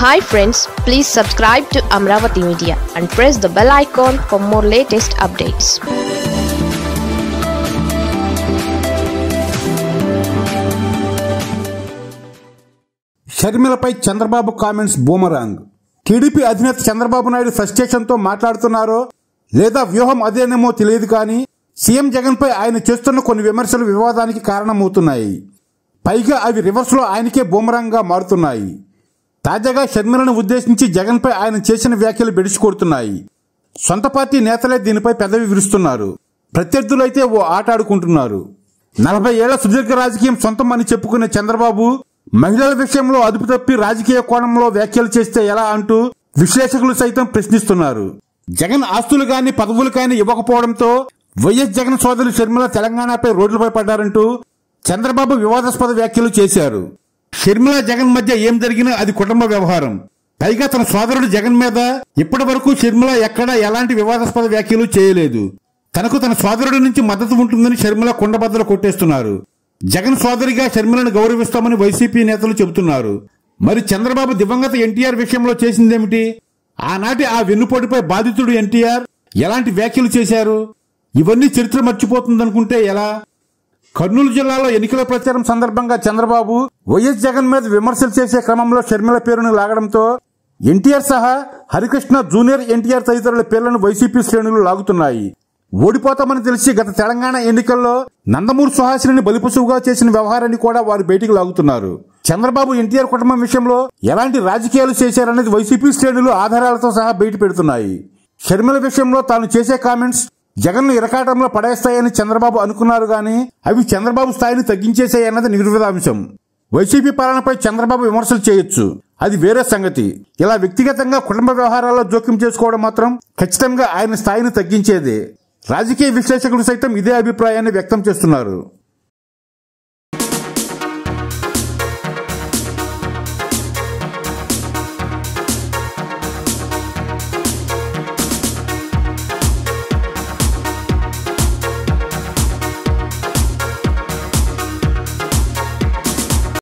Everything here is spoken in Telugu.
hi friends please subscribe to Amaravati Media and press the bell icon for more latest updates షర్మిలపై చంద్రబాబు కామెంట్స్ బూమరాంగ్ టీడీపీ అధినేత చంద్రబాబు నాయుడు ఫ్రస్ట్రేషన్తో మాట్లాడుతున్నారో లేదా వ్యూహం అదేనేమో తెలియదు కానీ సీఎం జగన్పై ఆయన చేస్తున్న కొన్ని విమర్శలు వివాదానికి కారణమవుతున్నాయి పైగా అవి రివర్స్లో ఆయనకే బూమరాంగ్గా మారుతున్నాయి తాజాగా షర్మిలను ఉద్దేశించి జగన్పై ఆయన చేసిన వ్యాఖ్యలు బెడిసి కొడుతున్నాయి సొంత పార్టీ నేతలే దీనిపై పెదవి విరుస్తున్నారు ప్రత్యర్థులైతే ఓ ఆట ఆడుకుంటున్నారు నలభై ఏళ్ల సుదీర్ఘ రాజకీయం సొంతం అని చెప్పుకునే చంద్రబాబు మహిళల విషయంలో అదుపు తప్పి రాజకీయ కోణంలో వ్యాఖ్యలు చేస్తే ఎలా అంటూ విశ్లేషకులు సైతం ప్రశ్నిస్తున్నారు జగన్ ఆస్తులు గాని పదవులు కాని ఇవ్వకపోవడంతో వైఎస్ జగన్ సోదరు షర్మిల తెలంగాణపై రోడ్లపై పడ్డారంటూ చంద్రబాబు వివాదాస్పద వ్యాఖ్యలు చేశారు షర్మిల జగన్ మధ్య ఏం జరిగినా అది కుటుంబ వ్యవహారం పైగా తన సోదరుడు జగన్ మీద ఇప్పటి వరకు షర్మిల ఎక్కడా ఎలాంటి వివాదాస్పద వ్యాఖ్యలు చేయలేదు తనకు తన సోదరుడి నుంచి మద్దతు ఉంటుందని షర్మిల కుండబద్దలు కొట్టేస్తున్నారు జగన్ సోదరిగా షర్మిలను గౌరవిస్తామని వైసీపీ నేతలు చెబుతున్నారు మరి చంద్రబాబు దివంగత ఎన్టీఆర్ విషయంలో చేసిందేమిటి ఆనాటి ఆ వెన్నుపోటుపై బాధితుడు ఎన్టీఆర్ ఎలాంటి వ్యాఖ్యలు చేశారు ఇవన్నీ చరిత్ర మర్చిపోతుందనుకుంటే ఎలా కర్నూలు జిల్లాలో ఎన్నికల ప్రచారం సందర్భంగా చంద్రబాబు వైఎస్ జగన్ మీద విమర్శలు చేసే క్రమంలో షర్మిల పేరును లాగడంతో ఎన్టీఆర్ సహా హరికృష్ణ జూనియర్ ఎన్టీఆర్ తదితరుల పేర్లను వైసీపీ శ్రేణులు లాగుతున్నాయి ఓడిపోతామని తెలిసి గత తెలంగాణ ఎన్నికల్లో నందమూరి సుహాసిని బలిపశువుగా చేసిన వ్యవహారాన్ని కూడా వారు బయటికి లాగుతున్నారు చంద్రబాబు ఎన్టీఆర్ కుటుంబం విషయంలో ఎలాంటి రాజకీయాలు చేశారనేది వైసీపీ శ్రేణులు ఆధారాలతో సహా బయట పెడుతున్నాయి షర్మిల విషయంలో తాను చేసే కామెంట్స్ జగన్ను ఇరకాటంలో పడేస్తాయని చంద్రబాబు అనుకున్నారు గాని అవి చంద్రబాబు స్థాయిని తగ్గించేశాయన్నది నిర్విధాంశం వైసీపీ పాలనపై చంద్రబాబు విమర్శలు చేయొచ్చు అది వేరే సంగతి ఇలా వ్యక్తిగతంగా కుటుంబ వ్యవహారాల్లో జోక్యం చేసుకోవడం మాత్రం ఖచ్చితంగా ఆయన స్థాయిని తగ్గించేదే రాజకీయ విశ్లేషకులు సైతం ఇదే అభిప్రాయాన్ని వ్యక్తం చేస్తున్నారు